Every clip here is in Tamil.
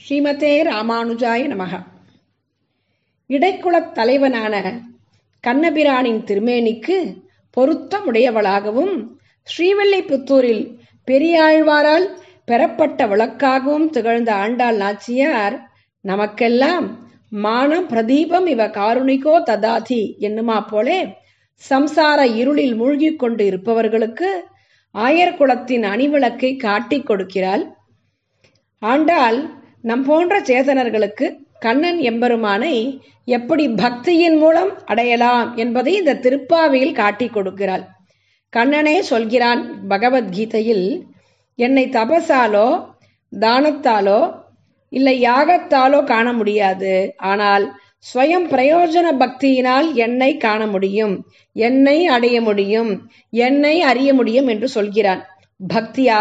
ஸ்ரீமதே ராமானுஜாய நமக இடைக்குலத் தலைவனான கண்ணபிரானின் திருமேனிக்கு பொருத்தமுடையவளாகவும் ஸ்ரீவில்லிபுத்தூரில் பெரியாழ்வாரால் பெறப்பட்ட விளக்காகவும் திகழ்ந்த ஆண்டாள் நாச்சியார் நமக்கெல்லாம் மான பிரதீபம் இவ காருணிகோ ததாதி என்னுமா போலே சம்சார இருளில் மூழ்கிக் கொண்டு இருப்பவர்களுக்கு ஆயர் குலத்தின் அணிவிளக்கை காட்டிக் கொடுக்கிறாள் ஆண்டாள் நம் போன்ற சேதனர்களுக்கு கண்ணன் எம்பெருமானை எப்படி பக்தியின் மூலம் அடையலாம் என்பதை இந்த திருப்பாவையில் காட்டிக் கொடுக்கிறாள் கண்ணனே சொல்கிறான் பகவத்கீதையில் என்னை தபசாலோ தானத்தாலோ இல்லை யாகத்தாலோ காண முடியாது ஆனால் ஸ்வயம் பிரயோஜன பக்தியினால் என்னை காண முடியும் என்னை அடைய முடியும் என்னை அறிய முடியும் என்று சொல்கிறான் பக்தியா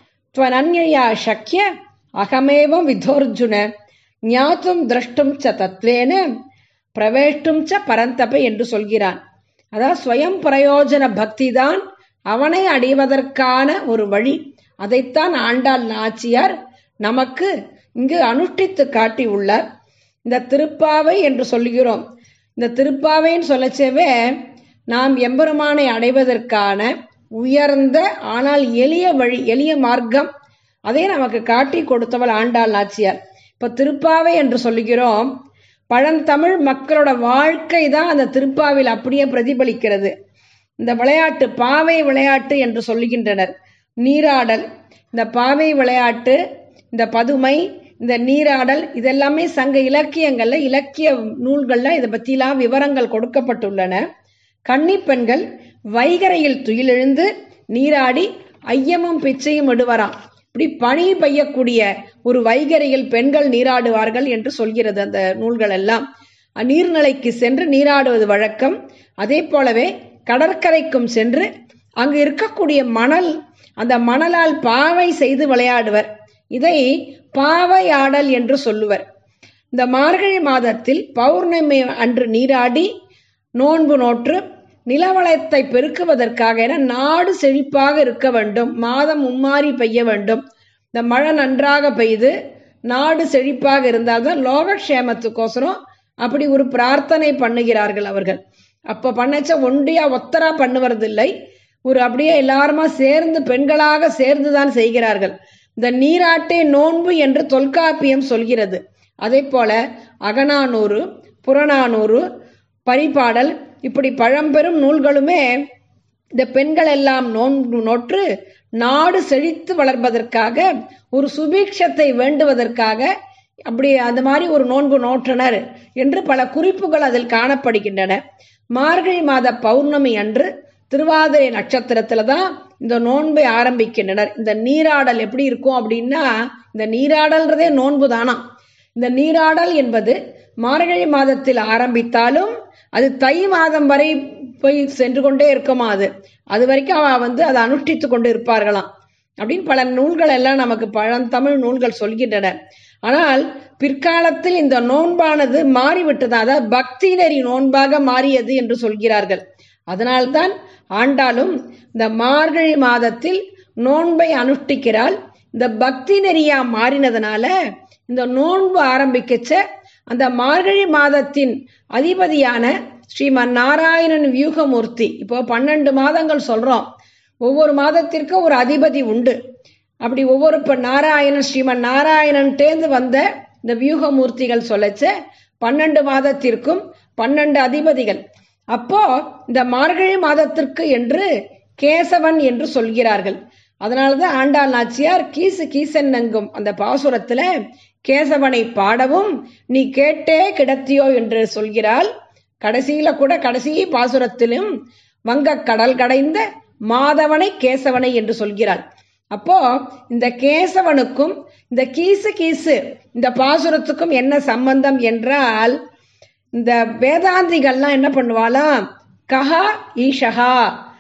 துவனன்யா சக்கிய அகமேவம் விதோர்ஜுன ஞாத்தும் திரஷ்டும் ச தத்வேன பிரவேஷ்டும் ச பரந்தப என்று சொல்கிறான் அதாவது ஸ்வயம் பிரயோஜன பக்தி தான் அவனை அடைவதற்கான ஒரு வழி அதைத்தான் ஆண்டாள் நாச்சியார் நமக்கு இங்கு அனுஷ்டித்து காட்டி உள்ளார் இந்த திருப்பாவை என்று சொல்லுகிறோம் இந்த திருப்பாவைன்னு சொல்லச்சேவே நாம் எம்பெருமானை அடைவதற்கான உயர்ந்த ஆனால் எளிய வழி எளிய மார்க்கம் அதை நமக்கு காட்டி கொடுத்தவள் ஆண்டாள் நாச்சியார் இப்ப திருப்பாவை என்று சொல்லுகிறோம் பழந்தமிழ் மக்களோட வாழ்க்கை தான் அந்த திருப்பாவில் அப்படியே பிரதிபலிக்கிறது இந்த விளையாட்டு பாவை விளையாட்டு என்று சொல்லுகின்றனர் நீராடல் இந்த பாவை விளையாட்டு இந்த பதுமை இந்த நீராடல் இதெல்லாமே சங்க இலக்கியங்கள்ல இலக்கிய நூல்கள்ல இதை பற்றிலாம் விவரங்கள் கொடுக்கப்பட்டுள்ளன கன்னி பெண்கள் வைகரையில் துயிலெழுந்து நீராடி ஐயமும் பிச்சையும் இடுவராம் இப்படி பனி பெய்யக்கூடிய ஒரு வைகரையில் பெண்கள் நீராடுவார்கள் என்று சொல்கிறது அந்த நூல்கள் எல்லாம் நீர்நிலைக்கு சென்று நீராடுவது வழக்கம் அதே போலவே கடற்கரைக்கும் சென்று அங்கு இருக்கக்கூடிய மணல் அந்த மணலால் பாவை செய்து விளையாடுவர் இதை பாவையாடல் என்று சொல்லுவர் இந்த மார்கழி மாதத்தில் பௌர்ணமி அன்று நீராடி நோன்பு நோற்று நிலவளத்தை பெருக்குவதற்காக என நாடு செழிப்பாக இருக்க வேண்டும் மாதம் மும்மாறி பெய்ய வேண்டும் இந்த மழை நன்றாக பெய்து நாடு செழிப்பாக இருந்தால்தான் லோகக்ஷேமத்துக்கோசரம் அப்படி ஒரு பிரார்த்தனை பண்ணுகிறார்கள் அவர்கள் அப்ப பண்ணச்ச ஒண்டியா ஒத்தரா பண்ணுவதில்லை ஒரு அப்படியே எல்லாருமா சேர்ந்து பெண்களாக சேர்ந்துதான் செய்கிறார்கள் இந்த நீராட்டே நோன்பு என்று தொல்காப்பியம் சொல்கிறது அதே போல அகநானூறு புறநானூறு பரிபாடல் இப்படி பழம்பெரும் நூல்களுமே இந்த பெண்கள் எல்லாம் நோன்பு நோற்று நாடு செழித்து வளர்ப்பதற்காக ஒரு சுபீட்சத்தை வேண்டுவதற்காக அப்படி அந்த மாதிரி ஒரு நோன்பு நோற்றனர் என்று பல குறிப்புகள் அதில் காணப்படுகின்றன மார்கழி மாத பௌர்ணமி அன்று திருவாதிரை நட்சத்திரத்துல தான் இந்த நோன்பை ஆரம்பிக்கின்றனர் இந்த நீராடல் எப்படி இருக்கும் அப்படின்னா இந்த நீராடல்ன்றதே நோன்பு தானா இந்த நீராடல் என்பது மார்கழி மாதத்தில் ஆரம்பித்தாலும் அது தை மாதம் வரை போய் சென்று கொண்டே இருக்குமா அது அது வரைக்கும் அவ வந்து அதை அனுஷ்டித்து கொண்டு இருப்பார்களாம் அப்படின்னு பல நூல்கள் எல்லாம் நமக்கு பழந்தமிழ் நூல்கள் சொல்கின்றன ஆனால் பிற்காலத்தில் இந்த நோன்பானது மாறிவிட்டது அதாவது பக்தி நெறி நோன்பாக மாறியது என்று சொல்கிறார்கள் அதனால்தான் ஆண்டாலும் இந்த மார்கழி மாதத்தில் நோன்பை அனுஷ்டிக்கிறாள் இந்த பக்தி நெறியா மாறினதுனால இந்த நோன்பு ஆரம்பிக்கச்ச அந்த மார்கழி மாதத்தின் அதிபதியான ஸ்ரீமன் நாராயணன் வியூகமூர்த்தி இப்போ பன்னெண்டு மாதங்கள் சொல்றோம் ஒவ்வொரு மாதத்திற்கும் ஒரு அதிபதி உண்டு அப்படி ஒவ்வொரு இப்போ நாராயணன் ஸ்ரீமன் நாராயணன்டேந்து வந்த இந்த வியூகமூர்த்திகள் சொல்லச்ச பன்னெண்டு மாதத்திற்கும் பன்னெண்டு அதிபதிகள் அப்போ இந்த மார்கழி மாதத்திற்கு என்று கேசவன் என்று சொல்கிறார்கள் அதனாலதான் ஆண்டாள் நாச்சியார் கீசு கீசன் நங்கும் அந்த பாசுரத்துல கேசவனை பாடவும் நீ கேட்டே கிடத்தியோ என்று சொல்கிறாள் கடைசியில கூட கடைசி பாசுரத்திலும் வங்க கடல் கடைந்த மாதவனை கேசவனை என்று சொல்கிறாள் அப்போ இந்த கேசவனுக்கும் இந்த கீசு கீசு இந்த பாசுரத்துக்கும் என்ன சம்பந்தம் என்றால் இந்த வேதாந்திகள்லாம் என்ன பண்ணுவாளாம் கஹா ஈஷகா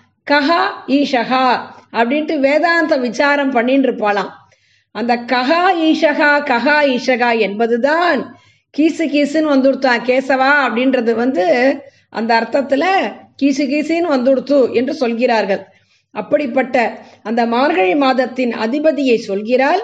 கஹா ஈஷகா அப்படின்ட்டு வேதாந்த விசாரம் பண்ணிட்டு இருப்பாளாம் அந்த கஹா ஈஷகா கஹா ஈஷகா என்பதுதான் கீசு கீசுன்னு வந்துடுத்தான் கேசவா அப்படின்றது வந்து அந்த அர்த்தத்துல கீசு கீசின்னு வந்துடுத்து என்று சொல்கிறார்கள் அப்படிப்பட்ட அந்த மார்கழி மாதத்தின் அதிபதியை சொல்கிறாள்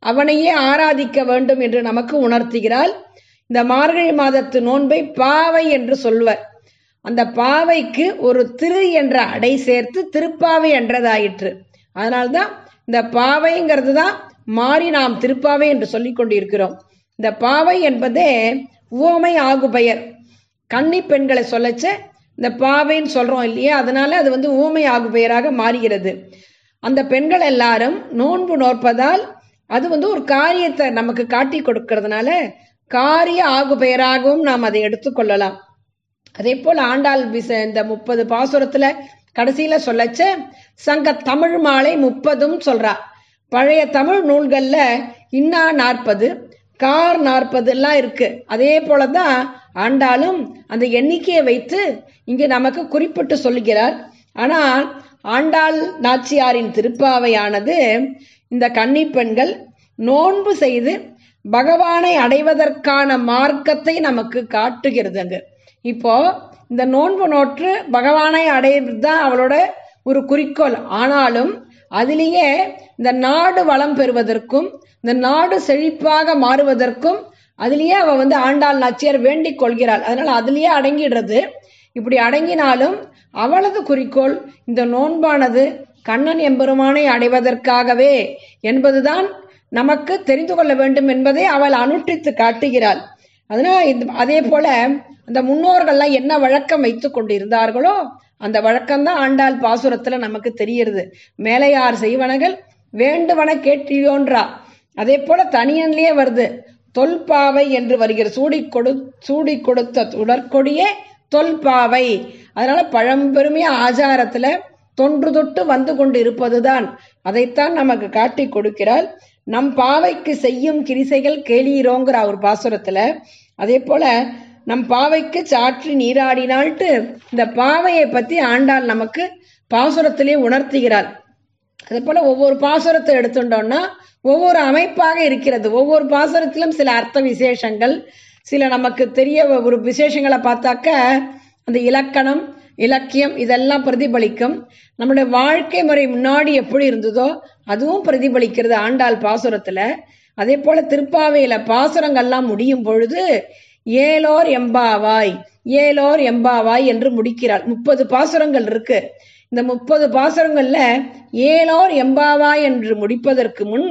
அவனையே ஆராதிக்க வேண்டும் என்று நமக்கு உணர்த்துகிறாள் இந்த மார்கழி மாதத்து நோன்பை பாவை என்று சொல்வர் அந்த பாவைக்கு ஒரு திரு என்ற அடை சேர்த்து திருப்பாவை என்றதாயிற்று அதனால்தான் இந்த பாவைங்கிறது தான் மாறி நாம் திருப்பாவை என்று சொல்லிக் கொண்டிருக்கிறோம் இந்த பாவை என்பதே உவமை ஆகு பெயர் கன்னி பெண்களை சொல்லச்ச இந்த பாவைன்னு சொல்றோம் இல்லையா அதனால அது வந்து ஊமை ஆகு பெயராக மாறுகிறது அந்த பெண்கள் எல்லாரும் நோன்பு நோற்பதால் அது வந்து ஒரு காரியத்தை நமக்கு காட்டி கொடுக்கறதுனால காரிய ஆகு பெயராகவும் நாம் அதை எடுத்துக்கொள்ளலாம் அதே போல் ஆண்டாள் விச இந்த முப்பது பாசுரத்துல கடைசியில சொல்லச்ச சங்க தமிழ் மாலை முப்பதும் சொல்றா பழைய தமிழ் நூல்கள்ல இன்னா நாற்பது கார் நாற்பது எல்லாம் இருக்கு அதே போலதான் ஆண்டாலும் அந்த எண்ணிக்கையை வைத்து இங்கு நமக்கு குறிப்பிட்டு சொல்லுகிறார் ஆனால் ஆண்டாள் நாச்சியாரின் திருப்பாவையானது இந்த கன்னி பெண்கள் நோன்பு செய்து பகவானை அடைவதற்கான மார்க்கத்தை நமக்கு காட்டுகிறது அங்கு இப்போ இந்த நோன்பு நோற்று பகவானை அடைவது தான் அவளோட ஒரு குறிக்கோள் ஆனாலும் அதிலேயே இந்த நாடு வளம் பெறுவதற்கும் இந்த நாடு செழிப்பாக மாறுவதற்கும் அதிலேயே அவ வந்து ஆண்டாள் நாச்சியார் வேண்டிக் கொள்கிறாள் அதனால அதிலேயே அடங்கிடுறது இப்படி அடங்கினாலும் அவளது குறிக்கோள் இந்த நோன்பானது கண்ணன் எம்பெருமானை அடைவதற்காகவே என்பதுதான் நமக்கு தெரிந்து கொள்ள வேண்டும் என்பதை அவள் அனுஷ்டித்து காட்டுகிறாள் அதனால இந்த அதே போல அந்த முன்னோர்கள்லாம் என்ன வழக்கம் வைத்துக் கொண்டிருந்தார்களோ அந்த வழக்கம்தான் ஆண்டாள் பாசுரத்துல நமக்கு தெரிகிறது மேலையார் செய்வனகள் வேண்டுவன கேட்டியோன்றா அதே போல தனியன்லயே வருது தொல்பாவை என்று வருகிற சூடி கொடு சூடி கொடுத்த உடற்கொடியே தொல்பாவை அதனால பழம்பெருமைய ஆச்சாரத்துல தொன்று தொட்டு வந்து கொண்டு இருப்பதுதான் அதைத்தான் நமக்கு காட்டி கொடுக்கிறாள் நம் பாவைக்கு செய்யும் கிரிசைகள் கேளீரோங்கிற ஒரு பாசுரத்துல அதே போல நம் பாவைக்கு சாற்றி நீராடினால்ட்டு இந்த பாவையை பத்தி ஆண்டாள் நமக்கு பாசுரத்திலே உணர்த்துகிறாள் அதே போல ஒவ்வொரு பாசுரத்தை எடுத்துட்டோம்னா ஒவ்வொரு அமைப்பாக இருக்கிறது ஒவ்வொரு பாசுரத்திலும் சில அர்த்த விசேஷங்கள் சில நமக்கு தெரிய ஒரு விசேஷங்களை பார்த்தாக்க அந்த இலக்கணம் இலக்கியம் இதெல்லாம் பிரதிபலிக்கும் நம்முடைய வாழ்க்கை முறை முன்னாடி எப்படி இருந்ததோ அதுவும் பிரதிபலிக்கிறது ஆண்டாள் பாசுரத்துல அதே போல திருப்பாவையில பாசுரங்கள்லாம் முடியும் பொழுது ஏலோர் எம்பாவாய் ஏலோர் எம்பாவாய் என்று முடிக்கிறாள் முப்பது பாசுரங்கள் இருக்கு இந்த முப்பது பாசுரங்கள்ல ஏலோர் எம்பாவாய் என்று முடிப்பதற்கு முன்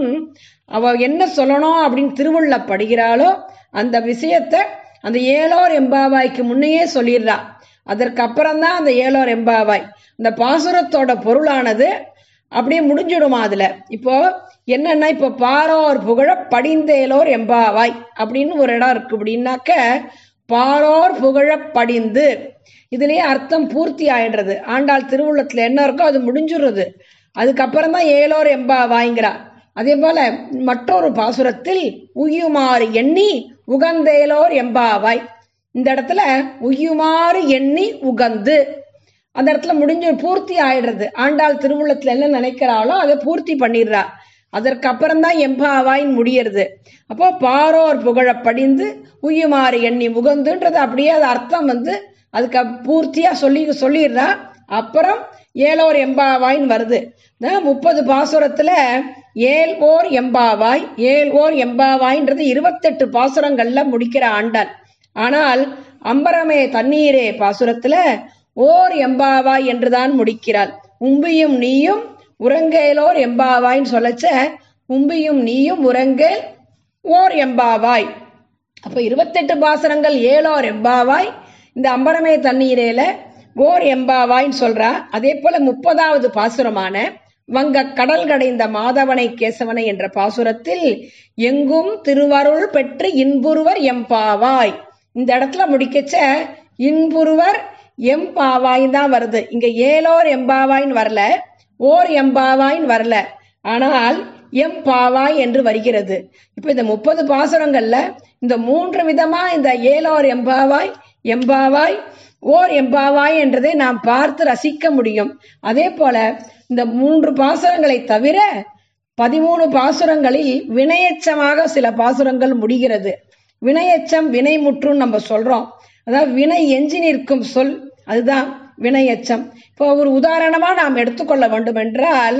அவ என்ன சொல்லணும் அப்படின்னு திருவுள்ளப்படுகிறாளோ அந்த விஷயத்தை அந்த ஏலோர் எம்பாவாய்க்கு முன்னையே சொல்லிடுறா அதற்கு அப்புறம்தான் அந்த ஏலோர் எம்பாவாய் இந்த பாசுரத்தோட பொருளானது அப்படியே முடிஞ்சிடுமா அதுல இப்போ என்னன்னா இப்போ பாரோர் புகழ படிந்தேலோர் எம்பாவாய் அப்படின்னு ஒரு இடம் இருக்கு அப்படின்னாக்க பாரோர் புகழ படிந்து இதுலயே அர்த்தம் பூர்த்தி ஆயிடுறது ஆண்டாள் திருவுள்ளத்துல என்ன இருக்கோ அது முடிஞ்சிடுறது அதுக்கப்புறம் தான் ஏலோர் எம்பாவாய்ங்கிறா அதே போல மற்றொரு பாசுரத்தில் உயுமாறு எண்ணி உகந்தேலோர் எம்பாவாய் இந்த இடத்துல உயுமாறு எண்ணி உகந்து அந்த இடத்துல முடிஞ்சு பூர்த்தி ஆயிடுறது ஆண்டாள் திருவுள்ளத்துல என்ன நினைக்கிறாளோ அதை பூர்த்தி பண்ணிடுறா அதற்கு அப்புறம் தான் எம்பாவாயின் முடியறது அப்போ பாரோர் புகழ படிந்து உயுமாறு எண்ணி முகந்துன்றது அப்படியே அது அர்த்தம் வந்து அதுக்கு பூர்த்தியா சொல்லி சொல்லிடுறா அப்புறம் ஏலோர் எம்பாவாயின் வருது முப்பது பாசுரத்துல ஏல் ஓர் எம்பாவாய் ஏல் ஓர் எம்பாவாய்ன்றது இருபத்தெட்டு பாசுரங்கள்ல முடிக்கிற ஆண்டாள் ஆனால் அம்பரமே தண்ணீரே பாசுரத்துல ஓர் எம்பாவாய் என்றுதான் முடிக்கிறாள் உம்பியும் நீயும் உறங்கேலோர் எம்பாவாய்ன்னு சொல்லச்ச உம்பியும் நீயும் உறங்கேல் ஓர் எம்பாவாய் அப்ப இருபத்தெட்டு பாசுரங்கள் ஏழோர் எம்பாவாய் இந்த அம்பரமே தண்ணீரேல ஓர் எம்பாவாய்ன்னு சொல்றா அதே போல முப்பதாவது பாசுரமான வங்க கடல் கடைந்த மாதவனை கேசவனை என்ற பாசுரத்தில் எங்கும் திருவருள் பெற்று இன்புருவர் எம்பாவாய் இந்த இடத்துல முடிக்கச்ச இன்புருவர் எம்பாவாய் தான் வருது இங்க ஏலோர் எம்பாவாய்ன்னு வரல ஓர் எம்பாவாய்ன்னு வரல ஆனால் எம்பாவாய் என்று வருகிறது இப்ப இந்த முப்பது பாசுரங்கள்ல இந்த மூன்று விதமா இந்த ஏலோர் எம்பாவாய் எம்பாவாய் ஓர் எம்பாவாய் என்றதை நாம் பார்த்து ரசிக்க முடியும் அதே போல இந்த மூன்று பாசுரங்களை தவிர பதிமூணு பாசுரங்களில் வினையச்சமாக சில பாசுரங்கள் முடிகிறது வினையச்சம் வினைமுற்றும் நம்ம சொல்றோம் அதாவது வினை எஞ்சி நிற்கும் சொல் அதுதான் வினையச்சம் இப்போ ஒரு உதாரணமா நாம் எடுத்துக்கொள்ள வேண்டும் என்றால்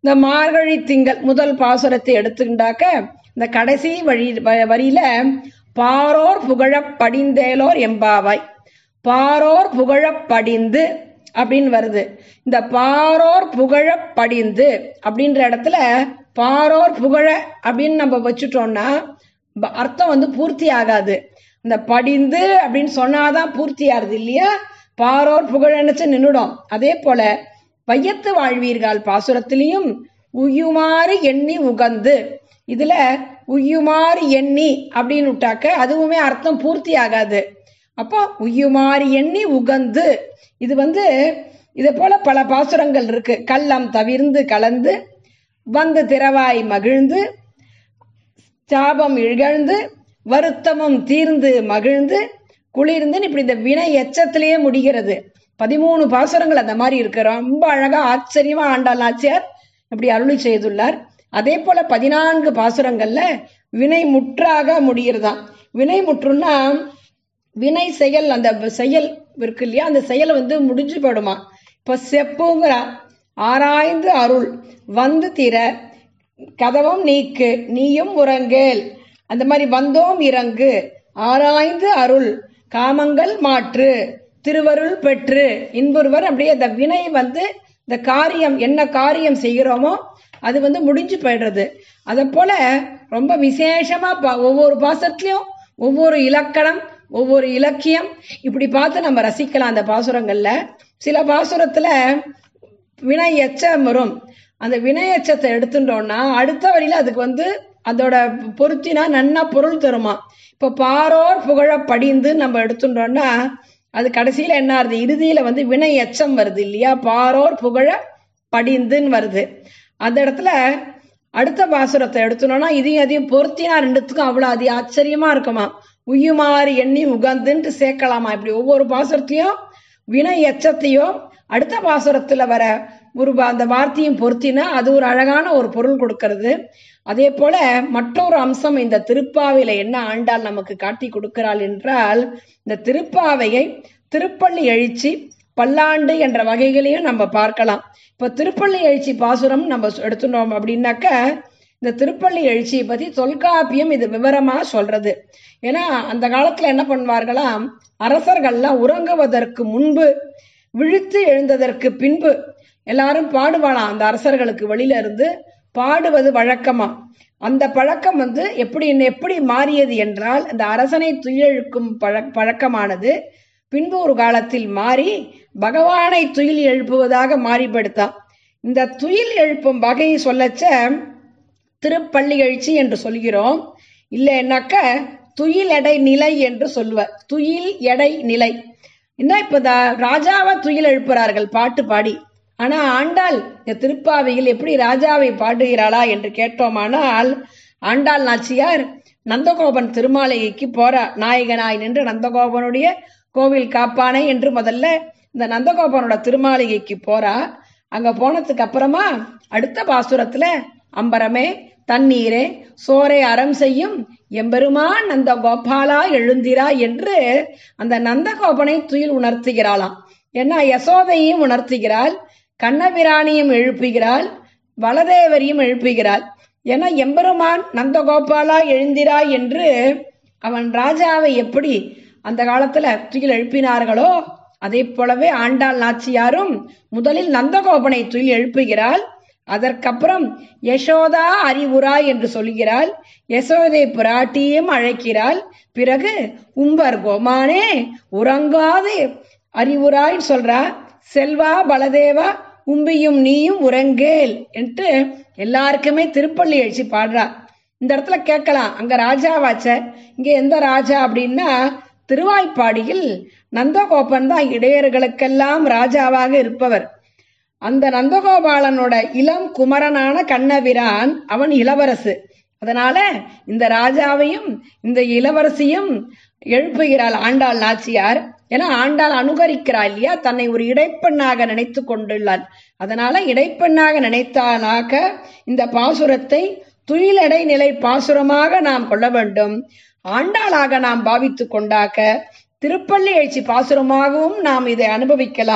இந்த மார்கழி திங்கள் முதல் பாசுரத்தை எடுத்துக்கிட்டாக்க இந்த கடைசி வழி வ- வரியில பாரோர் புகழப் படிந்தேலோர் எம்பாவாய் பாரோர் புகழப் படிந்து அப்படின்னு வருது இந்த பாரோர் புகழப் படிந்து அப்படின்ற இடத்துல பாரோர் புகழ அப்படின்னு நம்ம வச்சுட்டோம்னா ப- அர்த்தம் வந்து பூர்த்தி ஆகாது இந்த படிந்து அப்படின்னு சொன்னாதான் பூர்த்தி ஆகுது இல்லையா பாரோர் புகழனுச்சு நின்னுடும் அதே போல வையத்து வாழ்வீர்கள் பாசுரத்திலையும் உய்யுமாறு எண்ணி உகந்து இதுல உய்யுமாறு எண்ணி அப்படின்னு விட்டாக்க அதுவுமே அர்த்தம் பூர்த்தி ஆகாது அப்போ உய்யுமாறு எண்ணி உகந்து இது வந்து இது போல பல பாசுரங்கள் இருக்கு கள்ளம் தவிர்ந்து கலந்து வந்து திறவாய் மகிழ்ந்து சாபம் இழந்து வருத்தமும் தீர்ந்து மகிழ்ந்து குளிர்ந்துன்னு இப்படி இந்த வினை எச்சத்திலேயே முடிகிறது பதிமூணு பாசுரங்கள் அந்த மாதிரி இருக்கு ரொம்ப அழகா ஆச்சரியமா ஆண்டாள் நாச்சியார் இப்படி அருளி செய்துள்ளார் அதே போல பதினான்கு பாசுரங்கள்ல வினை முற்றாக முடிகிறதாம் வினை முற்றுன்னா வினை செயல் அந்த செயல் இருக்கு இல்லையா அந்த செயல் வந்து முடிஞ்சு போயிடுமா இப்ப செப்புங்கிறா ஆராய்ந்து அருள் வந்து திற கதவம் நீக்கு நீயும் உறங்கேல் அந்த மாதிரி வந்தோம் இறங்கு ஆராய்ந்து அருள் காமங்கள் மாற்று திருவருள் பெற்று இன்புறுவர் அப்படியே அந்த வினை வந்து இந்த காரியம் என்ன காரியம் செய்கிறோமோ அது வந்து முடிஞ்சு போயிடுறது அதை போல ரொம்ப விசேஷமா பா- ஒவ்வொரு பாசத்துலயும் ஒவ்வொரு இலக்கணம் ஒவ்வொரு இலக்கியம் இப்படி பார்த்து நம்ம ரசிக்கலாம் அந்த பாசுரங்கள்ல சில பாசுரத்துல வினை எச்சம் வரும் அந்த வினை எச்சத்தை எடுத்துட்டோம்னா அடுத்த வரியில அதுக்கு வந்து அதோட பொருத்தினா நன்னா பொருள் தருமா இப்ப பாரோர் புகழ படிந்து நம்ம எடுத்துட்டோம்னா அது கடைசியில என்ன ஆகுது இறுதியில வந்து வினை எச்சம் வருது இல்லையா பாரோர் புகழ படிந்துன்னு வருது அந்த இடத்துல அடுத்த பாசுரத்தை எடுத்தோம்னா இதையும் அதையும் பொருத்தினா ரெண்டுத்துக்கும் அவ்வளவு அதி ஆச்சரியமா இருக்குமா உய்யுமாறு எண்ணி உகந்துன்ட்டு சேர்க்கலாமா இப்படி ஒவ்வொரு பாசுரத்தையும் வினை எச்சத்தையும் அடுத்த பாசுரத்துல வர ஒரு வ- அந்த வார்த்தையும் பொருத்தினா அது ஒரு அழகான ஒரு பொருள் கொடுக்கிறது அதே போல மற்றொரு அம்சம் இந்த திருப்பாவையில என்ன ஆண்டாள் நமக்கு காட்டி கொடுக்கிறாள் என்றால் இந்த திருப்பாவையை திருப்பள்ளி எழுச்சி பல்லாண்டு என்ற வகைகளையும் நம்ம பார்க்கலாம் இப்ப திருப்பள்ளி எழுச்சி பாசுரம் நம்ம எடுத்துட்டோம் அப்படின்னாக்க இந்த திருப்பள்ளி எழுச்சியை பத்தி தொல்காப்பியம் இது விவரமா சொல்றது ஏன்னா அந்த காலத்துல என்ன பண்ணுவார்களாம் அரசர்கள்லாம் உறங்குவதற்கு முன்பு விழித்து எழுந்ததற்கு பின்பு எல்லாரும் பாடுவாளாம் அந்த அரசர்களுக்கு வெளியில இருந்து பாடுவது வழக்கமா அந்த பழக்கம் வந்து எப்படி எப்படி மாறியது என்றால் அந்த அரசனை துயிலெழுக்கும் பழ பழக்கமானது பின்பு ஒரு காலத்தில் மாறி பகவானை துயில் எழுப்புவதாக மாறிப்படுத்தான் இந்த துயில் எழுப்பும் வகையை சொல்லச்ச திருப்பள்ளி எழுச்சி என்று சொல்கிறோம் இல்லைன்னாக்க துயில் எடை நிலை என்று சொல்லுவர் துயில் எடை நிலை என்ன இப்ப த- ராஜாவை துயில் எழுப்புறார்கள் பாட்டு பாடி ஆனா ஆண்டாள் இந்த திருப்பாவையில் எப்படி ராஜாவை பாடுகிறாளா என்று கேட்டோமானால் ஆண்டாள் நாச்சியார் நந்தகோபன் திருமாளிகைக்கு போறா நாயகனாய் நின்று நந்தகோபனுடைய கோவில் காப்பானை என்று முதல்ல இந்த நந்தகோபனோட திருமாளிகைக்கு போறா அங்க போனதுக்கு அப்புறமா அடுத்த பாசுரத்துல அம்பரமே தண்ணீரே சோரை அறம் செய்யும் எம்பெருமான் நந்த கோபாலா எழுந்திரா என்று அந்த நந்தகோபனை துயில் உணர்த்துகிறாளாம் ஏன்னா யசோதையும் உணர்த்துகிறாள் கண்ணபிராணியும் எழுப்புகிறாள் வலதேவரையும் எழுப்புகிறாள் ஏன்னா எம்பெருமான் நந்தகோபாலா எழுந்திரா என்று அவன் ராஜாவை எப்படி அந்த காலத்துல துயில் எழுப்பினார்களோ அதே போலவே ஆண்டாள் நாச்சியாரும் முதலில் நந்தகோபனை துயில் எழுப்புகிறாள் அதற்கப்புறம் யசோதா அறிவுரா என்று சொல்கிறாள் யசோதை பிராட்டியும் அழைக்கிறாள் பிறகு உம்பர் கோமானே உறங்காது அறிவுராய் சொல்றா செல்வா பலதேவா உம்பியும் நீயும் உறங்கேல் என்று எல்லாருக்குமே திருப்பள்ளி எழுச்சி பாடுறா இந்த இடத்துல கேட்கலாம் அங்க ராஜாவாச்ச இங்க எந்த ராஜா அப்படின்னா திருவாய்ப்பாடியில் நந்தகோபன் தான் இடையர்களுக்கெல்லாம் ராஜாவாக இருப்பவர் அந்த நந்தகோபாலனோட இளம் குமரனான கண்ணபிரான் அவன் இளவரசு அதனால இந்த ராஜாவையும் இந்த இளவரசியும் எழுப்புகிறாள் ஆண்டாள் நாச்சியார் ஏன்னா ஆண்டாள் அனுகரிக்கிறாள் இல்லையா தன்னை ஒரு இடைப்பெண்ணாக நினைத்து கொண்டுள்ளாள் அதனால இடைப்பெண்ணாக நினைத்தானாக இந்த பாசுரத்தை துயிலடை நிலை பாசுரமாக நாம் கொள்ள வேண்டும் ஆண்டாளாக நாம் பாவித்து கொண்டாக்க திருப்பள்ளி எழுச்சி பாசுரமாகவும் நாம் இதை அனுபவிக்கலாம்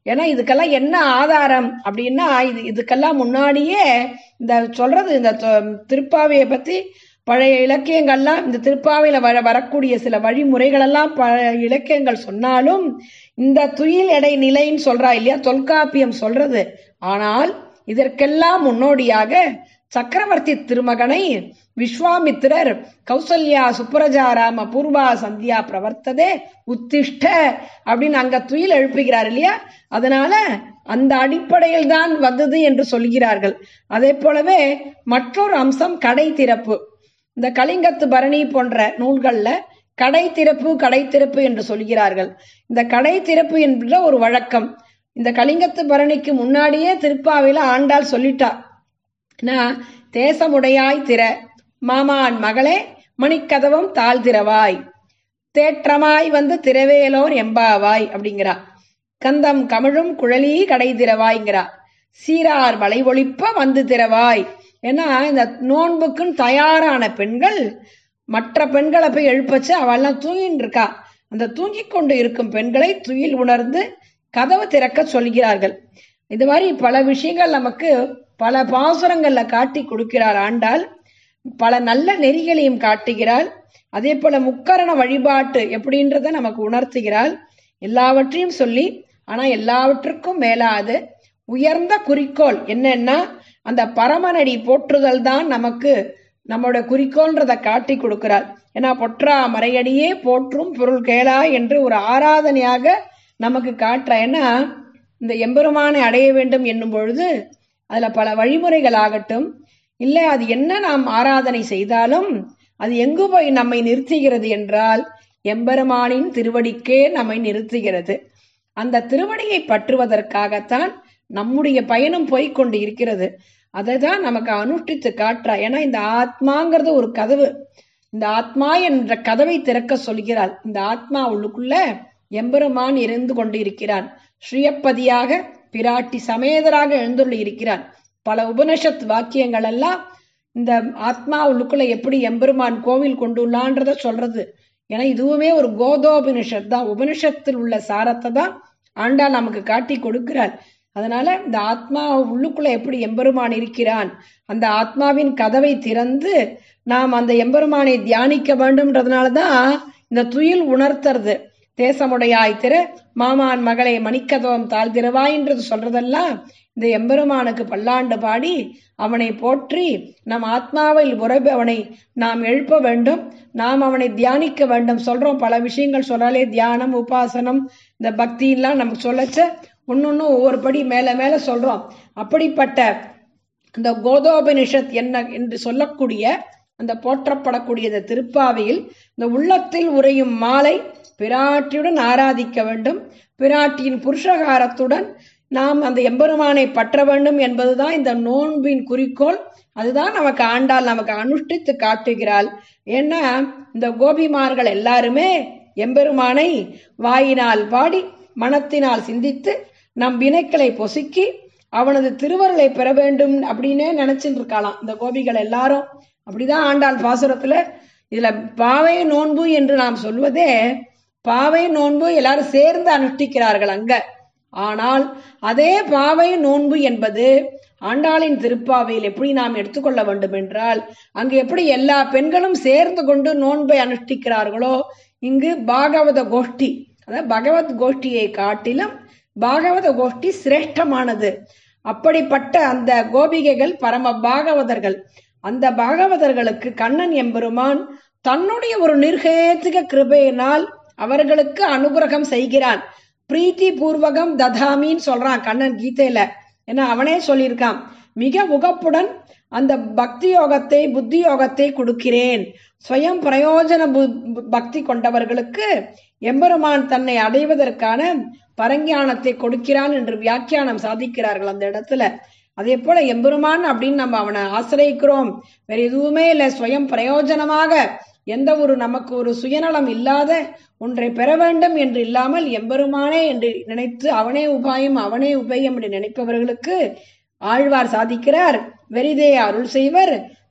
ஏன்னா இதுக்கெல்லாம் என்ன ஆதாரம் அப்படின்னா இது இதுக்கெல்லாம் முன்னாடியே இந்த சொல்றது இந்த தொ- திருப்பாவையை பத்தி பழைய இலக்கியங்கள்லாம் இந்த திருப்பாவையில வர வரக்கூடிய சில வழிமுறைகள் எல்லாம் பழைய இலக்கியங்கள் சொன்னாலும் இந்த துயில் எடை நிலைன்னு சொல்றா இல்லையா தொல்காப்பியம் சொல்றது ஆனால் இதற்கெல்லாம் முன்னோடியாக சக்கரவர்த்தி திருமகனை விஸ்வாமித்திரர் கௌசல்யா சுப்ரஜாராம பூர்வா சந்தியா பிரவர்த்ததே உத்திஷ்ட அப்படின்னு அங்க துயில் எழுப்புகிறார் இல்லையா அதனால அந்த அடிப்படையில் தான் வந்தது என்று சொல்கிறார்கள் அதே போலவே மற்றொரு அம்சம் கடை திறப்பு இந்த கலிங்கத்து பரணி போன்ற நூல்கள்ல கடை திறப்பு கடை திறப்பு என்று சொல்கிறார்கள் இந்த கடை திறப்பு என்ற ஒரு வழக்கம் இந்த கலிங்கத்து பரணிக்கு முன்னாடியே திருப்பாவையில ஆண்டாள் சொல்லிட்டா என்ன தேசமுடையாய் திற மாமான் மகளே மணிக்கதவம் தாழ் திறவாய் தேற்றமாய் வந்து திரவேலோர் எம்பாவாய் அப்படிங்கிறா கந்தம் கமிழும் குழலி கடை திறவாய்ங்கிறா சீரார் வளை ஒழிப்ப வந்து திறவாய் ஏன்னா இந்த நோன்புக்குன்னு தயாரான பெண்கள் மற்ற பெண்களை போய் எழுப்பச்சு அவெல்லாம் தூங்கின்னு இருக்கா அந்த தூங்கிக் கொண்டு இருக்கும் பெண்களை துயில் உணர்ந்து கதவு திறக்க சொல்கிறார்கள் இது மாதிரி பல விஷயங்கள் நமக்கு பல பாசுரங்கள்ல காட்டி கொடுக்கிறார் ஆண்டாள் பல நல்ல நெறிகளையும் காட்டுகிறாள் அதே போல முக்கரண வழிபாட்டு எப்படின்றத நமக்கு உணர்த்துகிறாள் எல்லாவற்றையும் சொல்லி ஆனா எல்லாவற்றுக்கும் மேலாது உயர்ந்த குறிக்கோள் என்னன்னா அந்த பரமனடி போற்றுதல் தான் நமக்கு நம்மளோட குறிக்கோள்ன்றத காட்டி கொடுக்கிறாள் ஏன்னா பொற்றா மறையடியே போற்றும் பொருள் கேளா என்று ஒரு ஆராதனையாக நமக்கு காட்டுற ஏன்னா இந்த எம்பெருமானை அடைய வேண்டும் என்னும் பொழுது அதுல பல வழிமுறைகள் ஆகட்டும் இல்லை அது என்ன நாம் ஆராதனை செய்தாலும் அது எங்கு போய் நம்மை நிறுத்துகிறது என்றால் எம்பெருமானின் திருவடிக்கே நம்மை நிறுத்துகிறது அந்த திருவடியை பற்றுவதற்காகத்தான் நம்முடைய பயணம் போய்க் கொண்டு இருக்கிறது அதை தான் நமக்கு அனுஷ்டித்து காட்டுறா ஏன்னா இந்த ஆத்மாங்கிறது ஒரு கதவு இந்த ஆத்மா என்ற கதவை திறக்க சொல்கிறாள் இந்த ஆத்மா உள்ளுக்குள்ள எம்பெருமான் இருந்து கொண்டு இருக்கிறான் ஸ்ரீயப்பதியாக பிராட்டி சமேதராக எழுந்துள்ள இருக்கிறான் பல உபனிஷத் வாக்கியங்கள் எல்லாம் இந்த ஆத்மா உள்ளுக்குள்ள எப்படி எம்பெருமான் கோவில் கொண்டுள்ளான்றத சொல்றது ஏன்னா இதுவுமே ஒரு கோதோபனிஷத் தான் உபனிஷத்தில் உள்ள சாரத்தை தான் ஆண்டாள் நமக்கு காட்டி கொடுக்கிறாள் அதனால இந்த ஆத்மா உள்ளுக்குள்ள எப்படி எம்பெருமான் இருக்கிறான் அந்த ஆத்மாவின் கதவை திறந்து நாம் அந்த எம்பெருமானை தியானிக்க வேண்டும்ன்றதுனாலதான் இந்த துயில் உணர்த்துறது தேசமுடையாய் திற மாமான் மகளை மணிக்கதவம் தாழ்த்திரவாயின்றது சொல்றதெல்லாம் இந்த எம்பெருமானுக்கு பல்லாண்டு பாடி அவனை போற்றி நம் ஆத்மாவில் உறவு அவனை நாம் எழுப்ப வேண்டும் நாம் அவனை தியானிக்க வேண்டும் சொல்றோம் பல விஷயங்கள் சொன்னாலே தியானம் உபாசனம் இந்த பக்தியெல்லாம் நமக்கு சொல்லச்ச ஒன்னொன்னு ஒவ்வொரு படி மேல மேல சொல்றோம் அப்படிப்பட்ட அந்த கோதோபனிஷத் என்ன என்று சொல்லக்கூடிய அந்த போற்றப்படக்கூடிய இந்த திருப்பாவையில் இந்த உள்ளத்தில் உறையும் மாலை பிராட்டியுடன் ஆராதிக்க வேண்டும் பிராட்டியின் புருஷகாரத்துடன் நாம் அந்த எம்பெருமானை பற்ற வேண்டும் என்பதுதான் இந்த நோன்பின் குறிக்கோள் அதுதான் நமக்கு ஆண்டாள் நமக்கு அனுஷ்டித்து காட்டுகிறாள் ஏன்னா இந்த கோபிமார்கள் எல்லாருமே எம்பெருமானை வாயினால் பாடி மனத்தினால் சிந்தித்து நம் வினைக்களை பொசுக்கி அவனது திருவருளை பெற வேண்டும் அப்படின்னே நினைச்சிட்டு இருக்காளாம் இந்த கோபிகள் எல்லாரும் அப்படிதான் ஆண்டாள் பாசுரத்துல இதுல பாவை நோன்பு என்று நாம் சொல்வதே பாவை நோன்பு எல்லாரும் சேர்ந்து அனுஷ்டிக்கிறார்கள் அங்க ஆனால் அதே பாவை நோன்பு என்பது ஆண்டாளின் திருப்பாவையில் எப்படி நாம் எடுத்துக்கொள்ள வேண்டும் என்றால் அங்கு எப்படி எல்லா பெண்களும் சேர்ந்து கொண்டு நோன்பை அனுஷ்டிக்கிறார்களோ இங்கு பாகவத கோஷ்டி அதாவது பகவத் கோஷ்டியை காட்டிலும் பாகவத கோஷ்டி சிரேஷ்டமானது அப்படிப்பட்ட அந்த கோபிகைகள் பரம பாகவதர்கள் அந்த பாகவதர்களுக்கு கண்ணன் எம்பெருமான் தன்னுடைய ஒரு நிர்ஹேத்துக கிருபையினால் அவர்களுக்கு அனுகிரகம் செய்கிறான் பிரீத்தி பூர்வகம் ததாமின்னு சொல்றான் கண்ணன் கீதையில ஏன்னா அவனே சொல்லியிருக்கான் மிக உகப்புடன் அந்த பக்தி யோகத்தை புத்தி யோகத்தை கொடுக்கிறேன் ஸ்வயம் பிரயோஜன பக்தி கொண்டவர்களுக்கு எம்பெருமான் தன்னை அடைவதற்கான பரஞானத்தை கொடுக்கிறான் என்று வியாக்கியானம் சாதிக்கிறார்கள் அந்த இடத்துல அதே போல எம்பெருமான் அப்படின்னு நம்ம அவனை ஆசிரியக்கிறோம் வேற எதுவுமே இல்லை ஸ்வயம் பிரயோஜனமாக எந்த ஒரு நமக்கு ஒரு சுயநலம் இல்லாத ஒன்றை பெற வேண்டும் என்று இல்லாமல் எம்பெருமானே என்று நினைத்து அவனே உபாயம் அவனே உபயம் என்று நினைப்பவர்களுக்கு ஆழ்வார் சாதிக்கிறார் வெறிதே அருள் செய்வர்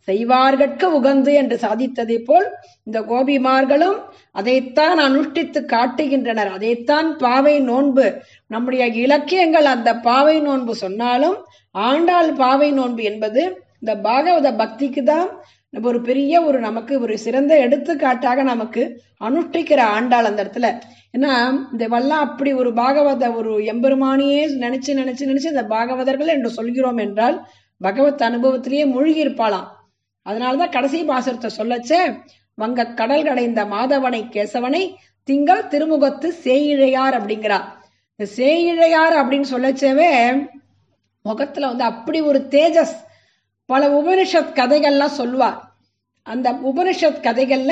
செய்வார்கட்கு உகந்து என்று சாதித்ததை போல் இந்த கோபிமார்களும் அதைத்தான் அனுஷ்டித்து காட்டுகின்றனர் அதைத்தான் பாவை நோன்பு நம்முடைய இலக்கியங்கள் அந்த பாவை நோன்பு சொன்னாலும் ஆண்டாள் பாவை நோன்பு என்பது இந்த பாகவத பக்திக்கு தான் ஒரு பெரிய ஒரு நமக்கு ஒரு சிறந்த எடுத்துக்காட்டாக நமக்கு அனுஷ்டிக்கிற ஆண்டாள் அந்த இடத்துல ஏன்னா இந்த வல்லாம் அப்படி ஒரு பாகவத ஒரு எம்பெருமானியே நினைச்சு நினைச்சு நினைச்சு இந்த பாகவதர்கள் என்று சொல்கிறோம் என்றால் பகவத் அனுபவத்திலேயே மூழ்கி இருப்பாளாம் அதனாலதான் கடைசி பாசுரத்தை சொல்லச்சே வங்க கடல் கடைந்த மாதவனை கேசவனை திங்கள் திருமுகத்து சேயிழையார் அப்படிங்கிறா இந்த சேயிழையார் அப்படின்னு சொல்லச்சவே முகத்துல வந்து அப்படி ஒரு தேஜஸ் பல உபனிஷத் கதைகள்லாம் சொல்லுவார் அந்த உபனிஷத் கதைகள்ல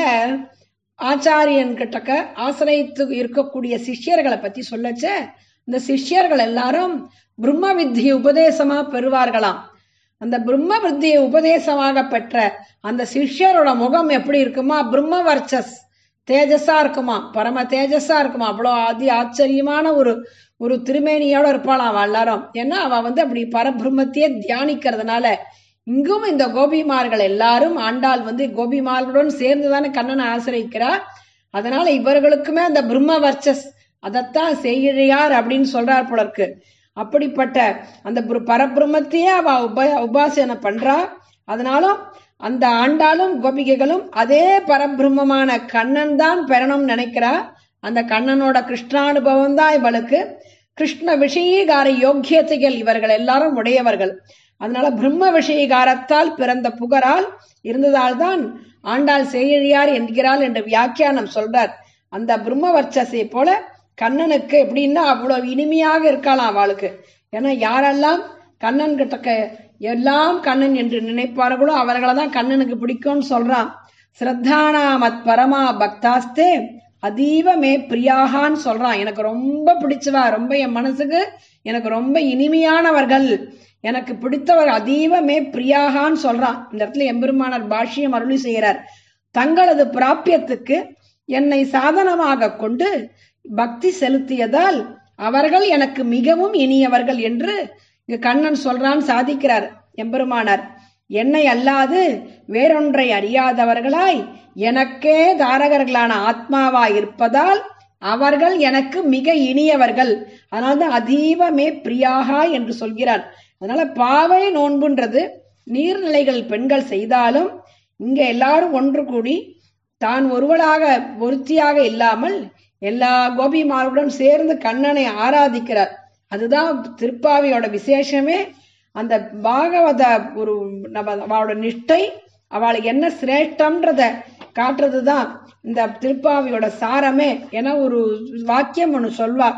ஆச்சாரியன் கிட்டக்க ஆசிரியத்து இருக்கக்கூடிய சிஷ்யர்களை பத்தி சொல்லச்ச இந்த சிஷ்யர்கள் எல்லாரும் பிரம்ம வித்தியை உபதேசமா பெறுவார்களாம் அந்த பிரம்ம வித்தியை உபதேசமாக பெற்ற அந்த சிஷ்யரோட முகம் எப்படி இருக்குமா பிரம்ம வர்ச்சஸ் தேஜஸா இருக்குமா பரம தேஜஸா இருக்குமா அவ்வளோ அதி ஆச்சரியமான ஒரு ஒரு திருமேனியோட இருப்பாளாம் அவ எல்லாரும் ஏன்னா அவ வந்து அப்படி பரபிரம்மத்தையே தியானிக்கிறதுனால இங்கும் இந்த கோபிமார்கள் எல்லாரும் ஆண்டாள் வந்து கோபிமார்களுடன் சேர்ந்துதானே கண்ணனை ஆசிரியிக்கிறார் அதனால இவர்களுக்குமே அந்த பிரம்ம வர்ச்சஸ் அதைத்தான் செய்கிறார் அப்படின்னு சொல்றார் போல இருக்கு அப்படிப்பட்ட அந்த பரபிரம்மத்தையே அவ உப உபாசனை பண்றா அதனாலும் அந்த ஆண்டாளும் கோபிகைகளும் அதே பரபிரம்மமான கண்ணன் தான் பெறணும்னு நினைக்கிறா அந்த கண்ணனோட கிருஷ்ணானுபவம் தான் இவளுக்கு கிருஷ்ண விஷயீகார யோக்கியத்தைகள் இவர்கள் எல்லாரும் உடையவர்கள் அதனால பிரம்ம விஷயகாரத்தால் பிறந்த புகரால் இருந்ததால் தான் ஆண்டாள் செய்யார் என்கிறாள் என்று வியாக்கியானம் சொல்றார் அந்த பிரம்ம வர்ச்சசை போல கண்ணனுக்கு எப்படின்னா அவ்வளவு இனிமையாக இருக்கலாம் அவளுக்கு ஏன்னா யாரெல்லாம் கண்ணன் கிட்ட எல்லாம் கண்ணன் என்று நினைப்பார்களோ அவர்களை தான் கண்ணனுக்கு பிடிக்கும்னு சொல்றான் ஸ்ரத்தானா மத் பரமா பக்தாஸ்தே அதீவ மே பிரியாகான்னு சொல்றான் எனக்கு ரொம்ப பிடிச்சவா ரொம்ப என் மனசுக்கு எனக்கு ரொம்ப இனிமையானவர்கள் எனக்கு பிடித்தவர் அதீவமே பிரியாகான்னு சொல்றான் இந்த இடத்துல எம்பெருமானார் பாஷ்யம் அருளி செய்கிறார் தங்களது பிராப்பியத்துக்கு என்னை சாதனமாக கொண்டு பக்தி செலுத்தியதால் அவர்கள் எனக்கு மிகவும் இனியவர்கள் என்று இங்க கண்ணன் சொல்றான் சாதிக்கிறார் எம்பெருமானார் என்னை அல்லாது வேறொன்றை அறியாதவர்களாய் எனக்கே தாரகர்களான ஆத்மாவாய் இருப்பதால் அவர்கள் எனக்கு மிக இனியவர்கள் அதனால்தான் அதீவமே பிரியாகா என்று சொல்கிறார் அதனால பாவை நோன்புன்றது நீர்நிலைகள் பெண்கள் செய்தாலும் இங்க எல்லாரும் ஒன்று கூடி தான் ஒருவளாக ஒருத்தியாக இல்லாமல் எல்லா கோபிமாருடன் சேர்ந்து கண்ணனை ஆராதிக்கிறார் அதுதான் திருப்பாவியோட விசேஷமே அந்த பாகவத ஒரு நம்ம அவளோட நிஷ்டை அவளுக்கு என்ன சிரேஷ்டம்ன்றத காட்டுறதுதான் இந்த திருப்பாவியோட சாரமே என ஒரு வாக்கியம் ஒன்று சொல்வா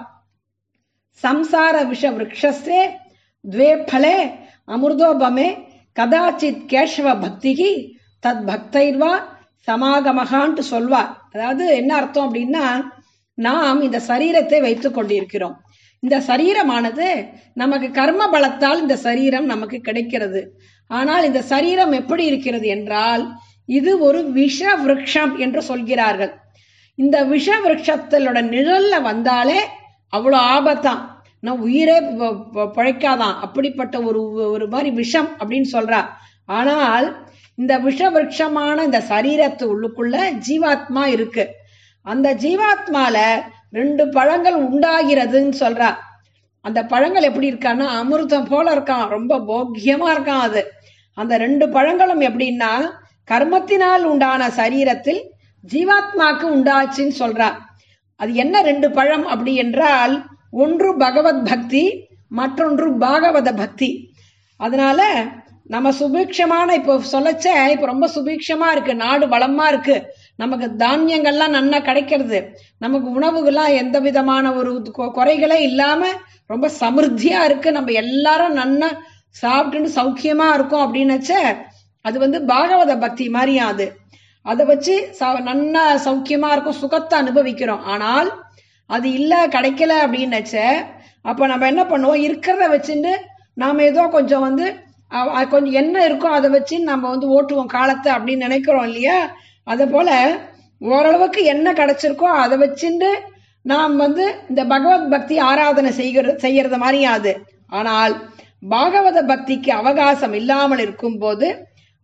சம்சார விஷ விரக்ஷஸ்தே द्वे फले அமிர்தோபமே கதாச்சித் கேசவ பக்திகி தத் பக்தைர்வா சமாகமகான்ட்டு சொல்வார் அதாவது என்ன அர்த்தம் அப்படின்னா நாம் இந்த சரீரத்தை வைத்துக் கொண்டிருக்கிறோம் இந்த சரீரமானது நமக்கு கர்ம பலத்தால் இந்த சரீரம் நமக்கு கிடைக்கிறது ஆனால் இந்த சரீரம் எப்படி இருக்கிறது என்றால் இது ஒரு விஷ விரக்ஷம் என்று சொல்கிறார்கள் இந்த விஷ விரக்ஷத்திலோட நிழல்ல வந்தாலே அவ்வளோ ஆபத்தான் நான் உயிரே பழைக்காதான் அப்படிப்பட்ட ஒரு ஒரு மாதிரி விஷம் அப்படின்னு சொல்றா ஆனால் இந்த விஷ விரக்ஷமான இந்த சரீரத்து உள்ளுக்குள்ள ஜீவாத்மா இருக்கு அந்த ஜீவாத்மால ரெண்டு பழங்கள் உண்டாகிறதுன்னு சொல்றா அந்த பழங்கள் எப்படி இருக்கான்னா அமிர்தம் போல இருக்கான் ரொம்ப போக்கியமா இருக்கான் அது அந்த ரெண்டு பழங்களும் எப்படின்னா கர்மத்தினால் உண்டான சரீரத்தில் ஜீவாத்மாக்கு உண்டாச்சுன்னு சொல்றா அது என்ன ரெண்டு பழம் அப்படி என்றால் ஒன்று பகவத் பக்தி மற்றொன்று பாகவத பக்தி அதனால நம்ம சுபீட்சமான இப்போ சொல்லச்ச இப்போ ரொம்ப சுபீட்சமா இருக்கு நாடு வளமா இருக்கு நமக்கு தானியங்கள்லாம் நன்னா கிடைக்கிறது நமக்கு உணவுகள்லாம் எந்த விதமான ஒரு குறைகளே இல்லாம ரொம்ப சமிருத்தியா இருக்கு நம்ம எல்லாரும் நன்னா சாப்பிட்டுன்னு சௌக்கியமா இருக்கும் அப்படின்னச்ச அது வந்து பாகவத பக்தி மாதிரியா அது அதை வச்சு நன்னா சௌக்கியமா இருக்கும் சுகத்தை அனுபவிக்கிறோம் ஆனால் அது இல்ல கிடைக்கல அப்படின்னச்ச அப்ப நம்ம என்ன பண்ணுவோம் இருக்கிறத வச்சுட்டு நாம ஏதோ கொஞ்சம் வந்து கொஞ்சம் என்ன இருக்கோ அதை வச்சு நம்ம வந்து ஓட்டுவோம் காலத்தை அப்படின்னு நினைக்கிறோம் இல்லையா அதை போல ஓரளவுக்கு என்ன கிடைச்சிருக்கோ அதை வச்சுட்டு நாம் வந்து இந்த பகவத் பக்தி ஆராதனை செய்கிற செய்யறது மாதிரியும் அது ஆனால் பாகவத பக்திக்கு அவகாசம் இல்லாமல் இருக்கும் போது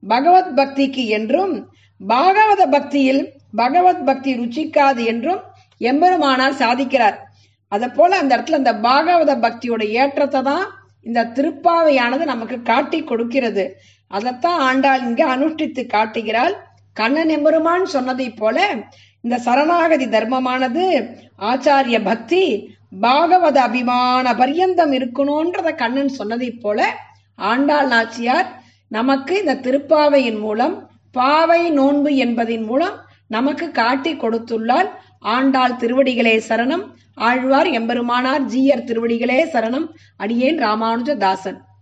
பகவத் பக்திக்கு என்றும் பாகவத பக்தியில் பகவத் பக்தி ருச்சிக்காது என்றும் எம்பெருமானார் சாதிக்கிறார் அத போல அந்த இடத்துல அந்த பாகவத பக்தியோட ஏற்றத்தை தான் இந்த திருப்பாவையானது நமக்கு காட்டி கொடுக்கிறது அதைத்தான் ஆண்டாள் இங்க அனுஷ்டித்து காட்டுகிறாள் கண்ணன் எம்பெருமான் சொன்னதை போல இந்த சரணாகதி தர்மமானது ஆச்சாரிய பக்தி பாகவத அபிமான பரியந்தம் இருக்கணும்ன்றத கண்ணன் சொன்னதை போல ஆண்டாள் நாச்சியார் நமக்கு இந்த திருப்பாவையின் மூலம் பாவை நோன்பு என்பதின் மூலம் நமக்கு காட்டி கொடுத்துள்ளால் ஆண்டாள் திருவடிகளே சரணம் ஆழ்வார் எம்பெருமானார் ஜீயர் திருவடிகளே சரணம் அடியேன் ராமானுஜ தாசன்